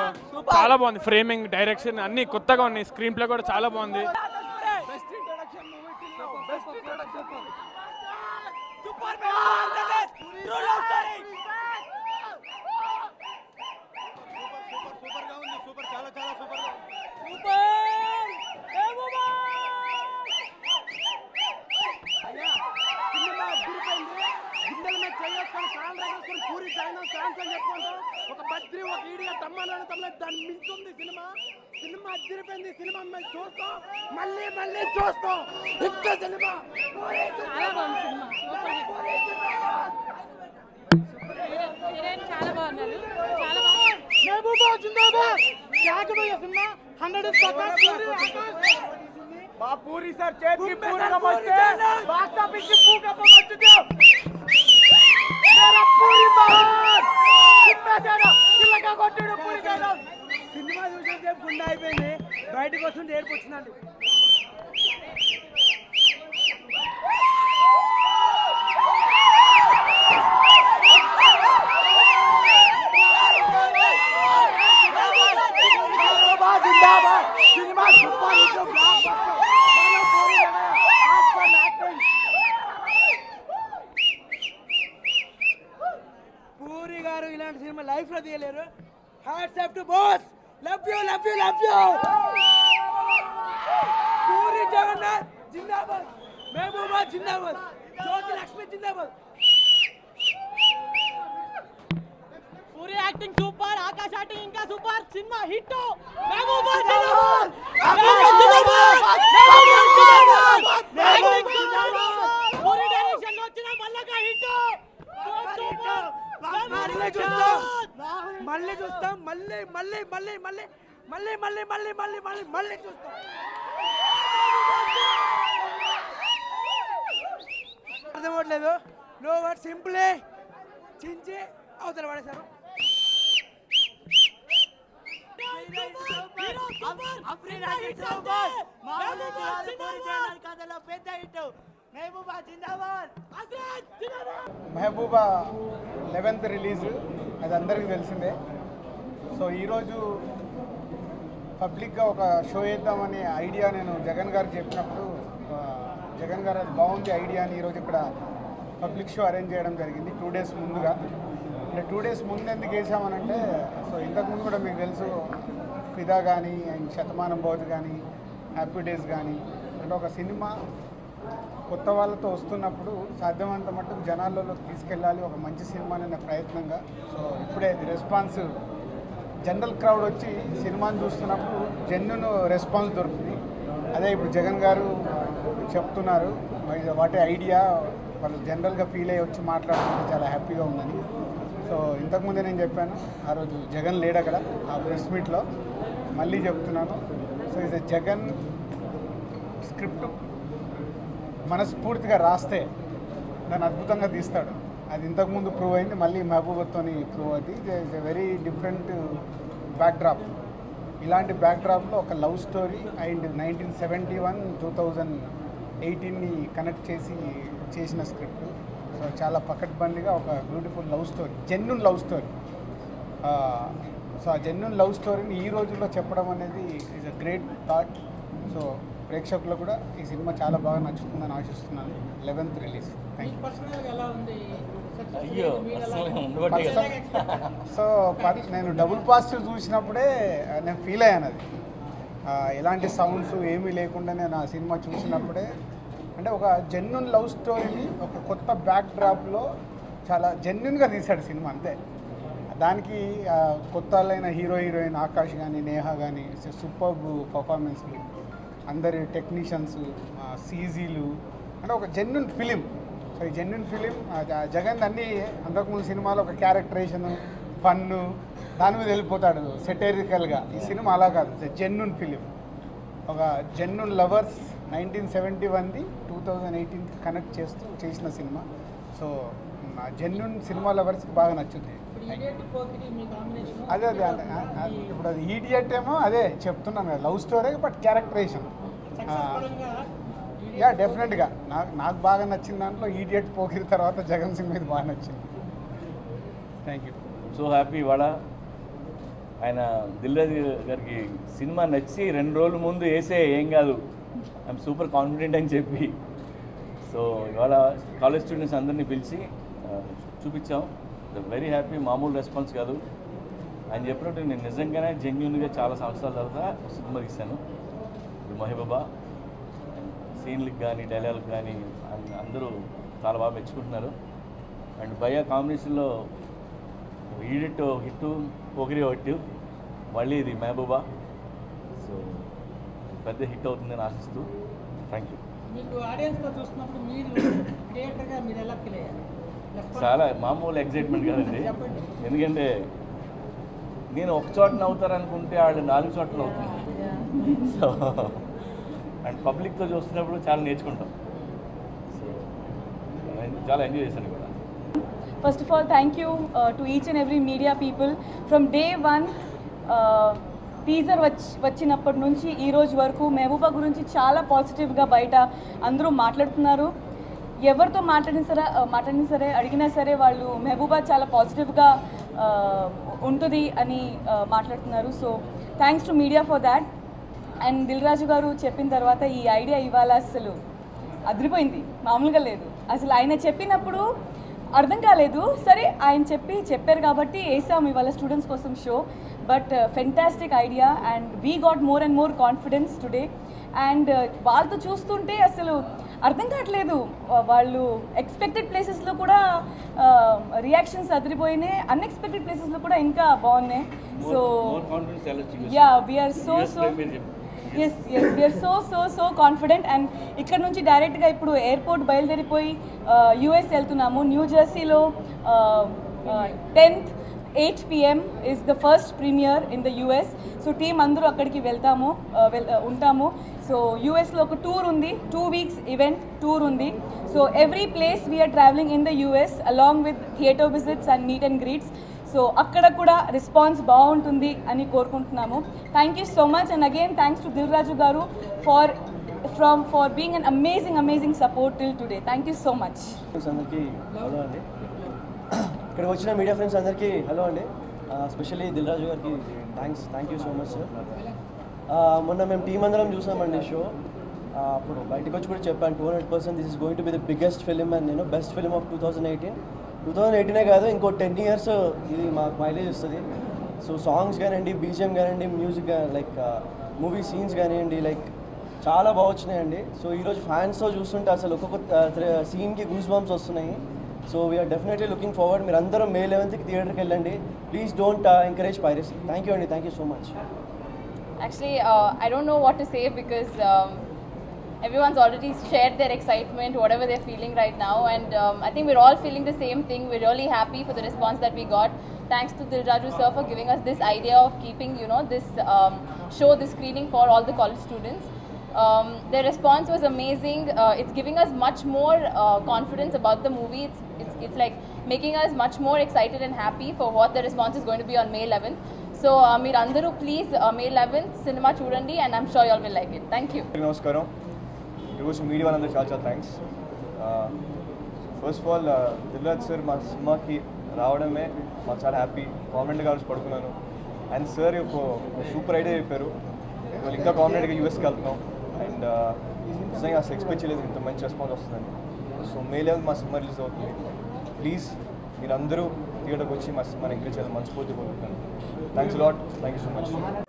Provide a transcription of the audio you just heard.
చాలా బాగుంది framing direction అన్ని కొత్తగా ఉన్నాయి స్క్రీన్ ప్లే కూడా చాలా బాగుంది సినిమా అదిరిపోయింది గుండెల మీద చేసుకొని కాళ్ళు వేసుకొని పూరి చైనా ఛాన్స్ అని చెప్పుకుంటా ఒక బద్రి ఒక ఈడియా తమ్మన్నాడు తమ్మ దాన్ని మించుంది సినిమా సినిమా అదిరిపోయింది సినిమా మేము చూస్తాం మళ్ళీ మళ్ళీ చూస్తాం ఇంత సినిమా పూరి చాలా బాగుంది సినిమా పూరి జిందాబాద్. హీరోయిన్ చాలా బాగున్నారు చాలా బాగుంది మహబూబా జిందాబాద్ జాగబోయే సినిమా హండ్రెడ్ మా పూరి సార్ చేతికి పూరకం వస్తే బాక్స్ ఆఫీస్ కి పూకప్ప వచ్చుతో మేరా పూరి మహాన్ చింపేశాడు చిల్లక కొట్టాడు పూరి గారు సినిమా చూసిన సేపు గుండె అయిపోయింది బయటకు వస్తుంటే ఏడుపు వచ్చిందండి జిందాబాద్ జిందాబాద్ cinema super hit blockbuster Puri action acting Puri గారు ఇలాంటి సినిమా లైఫ్ లో తీయలేరు hats off to boss love you love you love you Puri Jagannadh జిందాబాద్ మహబూబా జిందాబాద్ జ్యోతి లక్ష్మి జిందాబాద్ Puri acting super Akash acting ఇంకా సూపర్ సినిమా హిట్ మహబూబా జిందాబాద్ మహబూబా జిందాబాద్ మహబూబా జిందాబాద్ పూరి డైరెక్షన్ లో వచ్చిన మల్లక హిట్ మళ్ళీ చూస్తాం మళ్ళీ చూస్తాం మళ్ళీ మళ్ళీ మళ్ళీ మళ్ళీ మళ్ళీ మళ్ళీ మళ్ళీ మళ్ళీ మళ్ళీ మళ్ళీ చూస్తాం అర్థమవట్లేదు నో వర్డ్ సింపులే చించి అవతల పడేశారు మెహబూబా లెవెన్త్ రిలీజ్ అది అందరికీ తెలిసిందే సో ఈరోజు పబ్లిక్గా ఒక షో చేద్దామనే ఐడియా నేను జగన్ గారికి చెప్పినప్పుడు ఆ, జగన్ గారు అది బాగుంది ఐడియా అని ఈరోజు ఇక్కడ పబ్లిక్ షో అరేంజ్ చేయడం జరిగింది టూ డేస్ ముందుగా అంటే టూ డేస్ ముందు ఎందుకు వేసామనంటే సో ఇంతకుముందు కూడా మీకు తెలుసు ఫిదా కానీ అండ్ శతమానం భవతి కానీ హ్యాపీ డేస్ కానీ అంటే ఒక సినిమా కొత్త వాళ్ళతో వస్తున్నప్పుడు సాధ్యమైనంత మట్టుకు జనాలలో తీసుకెళ్ళాలి ఒక మంచి సినిమా అనే ప్రయత్నంగా సో ఇప్పుడే రెస్పాన్స్ జనరల్ క్రౌడ్ వచ్చి సినిమాని చూస్తున్నప్పుడు జెన్యున్ రెస్పాన్స్ దొరుకుతుంది అదే ఇప్పుడు జగన్ గారు చెప్తున్నారు వాటి ఐడియా వాళ్ళు జనరల్గా ఫీల్ అయ్యి వచ్చి మాట్లాడుతుంటే చాలా హ్యాపీగా ఉందని సో ఇంతకుముందే నేను చెప్పాను ఆ రోజు జగన్ లేడు అక్కడ ఆ ప్రెస్ మీట్లో మళ్ళీ చెప్తున్నాను సో ఇది జగన్ స్క్రిప్ట్ మనస్ఫూర్తిగా రాస్తే దాన్ని అద్భుతంగా తీస్తాడు అది ఇంతకుముందు ప్రూవ్ అయింది మళ్ళీ మహబూబత్తో ప్రూవ్ అవుతుంది it's a very different backdrop ఇలాంటి బ్యాక్డ్రాప్లో ఒక love story and nineteen seventy one two thousand ఎయిటీన్ని కనెక్ట్ చేసి చేసిన స్క్రిప్ట్ సో చాలా పకడ్బందీగా ఒక beautiful love story genuine love story so ఆ జెన్యున్ లవ్ స్టోరీని ఈ రోజుల్లో చెప్పడం అనేది is a great thought so ప్రేక్షకులకు కూడా ఈ సినిమా చాలా బాగా నచ్చుతుందని ఆశిస్తున్నాను లెవెన్త్ రిలీజ్ థ్యాంక్ యూ అయ్యో అసలు ఉండబట్టి సో పర్- నేను డబుల్ పాజిటివ్ చూసినప్పుడే ఆ, నేను ఫీల్ అయ్యాను అది ఆ, ఎలాంటి సౌండ్స్ ఏమీ లేకుండా నేను ఆ సినిమా చూసినప్పుడే అంటే ఒక జెన్యున్ లవ్ స్టోరీని ఒక కొత్త బ్యాక్ డ్రాప్లో చాలా జెన్యున్గా తీశాడు సినిమా అంతే దానికి ఆ, కొత్త వాళ్ళైన హీరో హీరోయిన్ ఆకాష్ కానీ నేహ కానీ సూపర్ పర్ఫార్మెన్స్లు అందరి టెక్నీషియన్స్ సీజీలు అంటే ఒక జెన్యున్ ఫిలిం సో ఈ జెన్యున్ ఫిలిం జగన్ అన్ని అంతకుముందు సినిమాలో ఒక క్యారెక్టరేషన్ ఫన్ను దాని మీద వెళ్ళిపోతాడు సెటరికల్గా ఈ సినిమా అలా కాదు జెన్యున్ ఫిలిం ఒక జెన్యున్ లవర్స్ నైన్టీన్ సెవెంటీ వన్ది టూ థౌజండ్ ఎయిటీన్కి కనెక్ట్ చేస్తూ చేసిన సినిమా సో జెన్యున్ సినిమా లవర్స్కి బాగా నచ్చుద్ది అదే అదే అదే. ఆ, ఆ, ఇప్పుడు అది ఈడియట్ ఏమో అదే చెప్తున్నాను కదా love story but characterisation yeah డెఫినెట్గా నాకు నాకు బాగా నచ్చిన దాంట్లో ఈడియట్ పోకిరి తర్వాత జగన్ సింగ్ మీద బాగా నచ్చింది థ్యాంక్ యూ సో హ్యాపీ ఇవాళ ఆయన దిల్రాజు గారికి సినిమా నచ్చి రెండు రోజుల ముందు వేసే ఏం కాదు ఐఎమ్ సూపర్ కాన్ఫిడెంట్ అని చెప్పి సో ఇవాళ కాలేజ్ స్టూడెంట్స్ అందరినీ పిలిచి ఆ, చూపించాం వెరీ హ్యాపీ మామూలు రెస్పాన్స్ కాదు ఆయన చెప్పినట్టు నేను నిజంగానే జెన్యున్గా చాలా సంవత్సరాల తర్వాత సినిమా తీశాను ఇప్పుడు మహిబాబా సీన్లకు కానీ డైలాగ్ కానీ అన్- అందరూ చాలా బాగా మెచ్చుకుంటున్నారు అండ్ భయ కాంబినేషన్లో ఈడిట్ హిట్ పొగిరి ఒకటి మళ్ళీ ఇది మహబూబా సో పెద్ద హిట్ అవుతుందని ఆశిస్తూ థ్యాంక్ యూ మీకు ఆడియన్స్తో చూస్తున్నప్పుడు మీరు థియేటర్గా మీరు ఎలా ఫీల్ అయ్యారు చెప్పండి. చాలా మామూలు ఎగ్జైట్మెంట్ కదండి చెప్పండి. ఎందుకంటే నేను ఒక చోట నవ్వుతారనుకుంటే వాళ్ళు నాలుగు చోట్ల నవ్వుతుంది సో అండ్ పబ్లిక్తో చూస్తున్నప్పుడు చాలా నేర్చుకుంటాం సో చాలా ఎంజాయ్ చేశాను కూడా First of all, thank you uh, to each and every media people. From day one, uh, teaser వచ్చి వచ్చినప్పటి నుంచి ఈ రోజు వరకు మెహబూబా గురించి చాలా పాజిటివ్గా బయట అందరూ మాట్లాడుతున్నారు ఎవరితో మాట్లాడిన సరే uh, మాట్లాడినా సరే అడిగినా సరే వాళ్ళు మెహబూబా చాలా పాజిటివ్గా ఉంటుంది అని uh, మాట్లాడుతున్నారు so thanks to media for that and Dil Raju గారు చెప్పిన తర్వాత ఈ ఐడియా ఇవాళ అసలు అదిరిపోయింది మామూలుగా లేదు అసలు ఆయన చెప్పినప్పుడు అర్థం కాలేదు సరే ఆయన చెప్పి చెప్పారు కాబట్టి వేసాం ఇవాళ స్టూడెంట్స్ కోసం show but fantastic idea and we got more and more confidence today and వాళ్ళతో చూస్తుంటే అసలు అర్థం కావట్లేదు వా- వాళ్ళు ఎక్స్పెక్టెడ్ ప్లేసెస్లో కూడా రియాక్షన్స్ అదిరిపోయినాయి అన్ఎక్స్పెక్టెడ్ ప్లేసెస్లో కూడా ఇంకా బాగున్నాయి సో మోర్ కాన్ఫిడెన్స్ ఎలా yeah we're so so yes yes we're so so so confident and ఇక్కడ నుంచి డైరెక్ట్గా ఇప్పుడు ఎయిర్పోర్ట్ బయలుదేరిపోయి యూఎస్ వెళ్తున్నాము న్యూ జెర్సీలో tenth eight PM is the first premiere in the US so team అందరూ అక్కడికి వెళ్తాము uh, వెల్ uh, ఉంటాము సో యూఎస్లో ఒక టూర్ ఉంది టూ వీక్స్ ఈవెంట్ టూర్ ఉంది so every place we're travelling in the US along with theatre visits and meet and greets so అక్కడ కూడా రెస్పాన్స్ బాగుంటుంది అని కోరుకుంటున్నాము thank you so much and again thanks to Dil Raju గారు far from far being an amazing amazing support till today thank you so much friends అందరికీ hello అండి ఇక్కడికి వచ్చిన మీడియా ఫ్రెండ్స్ అందరికీ హలో అండి స్పెషల్లీ దిల్రాజు గారికి thanks thank you so much sir మొన్న మేము టీం అందరం చూసామండి షో అప్పుడు బయటకు వచ్చి కూడా చెప్పాను two hundred percent this is going to be the biggest film and నేను best film of two thousand eighteen two thousand ఎయిటీనే కాదు ఇంకో టెన్ ఇయర్స్ ఇది మాకు మైలేజ్ ఇస్తుంది సో సాంగ్స్ కానివ్వండి బీజిఎం కానివ్వండి మ్యూజిక్ లైక్ మూవీ సీన్స్ కానివ్వండి లైక్ చాలా బాగా వచ్చినాయండి సో ఈరోజు ఫ్యాన్స్తో చూస్తుంటే అసలు ఒక్కొక్క సీన్కి గూస్ బంప్స్ వస్తున్నాయి so we're definitely looking forward మీరు అందరూ మే లెవెన్త్కి థియేటర్కి వెళ్ళండి please don't encourage piracy thank you అండి thank you so much Actually, uh, I don't know what to say because um, everyone's already shared their excitement, whatever they're feeling right now, and um, I think we're all feeling the same thing. We're really happy for the response that we got. Thanks to Dilraju sir for giving us this idea of keeping, you know, this um, show, this screening for all the college students. Um, the response was amazing. Uh, it's giving us much more uh, confidence about the movie. It's, it's, it's like making us much more excited and happy for what the response is going to be on May 11th. So మీరు అందరూ please May eleventh cinema చూడండి and I'm sure all will like it thank you నమస్కారం ఈరోజు media వాళ్ళందరూ చాలా చాలా thanks first of all Dil Raj sir మా సినిమాకి రావడమే మాకు చాలా హ్యాపీ కామెంట్ కావాల్సి పడుకున్నాను అండ్ సార్ ఒక సూపర్ ఐడియా చెప్పారు వాళ్ళు ఇంకా కామెంట్గా యూఎస్కి వెళ్తున్నాం అండ్ నిజంగా అసలు ఎక్స్పెక్ట్ చేయలేదు ఇంత మంచి రెస్పాన్స్ వస్తుందని సో మే లెవెన్ మా సినిమా రిలీజ్ అవుతుంది ప్లీజ్ మీరు అందరూ థియేటర్కి వచ్చి మా సినిమాని ఎంకరేజ్ చేయాలని మనస్ఫూర్తి కోరుకుంటున్నాను thanks lot thank you so much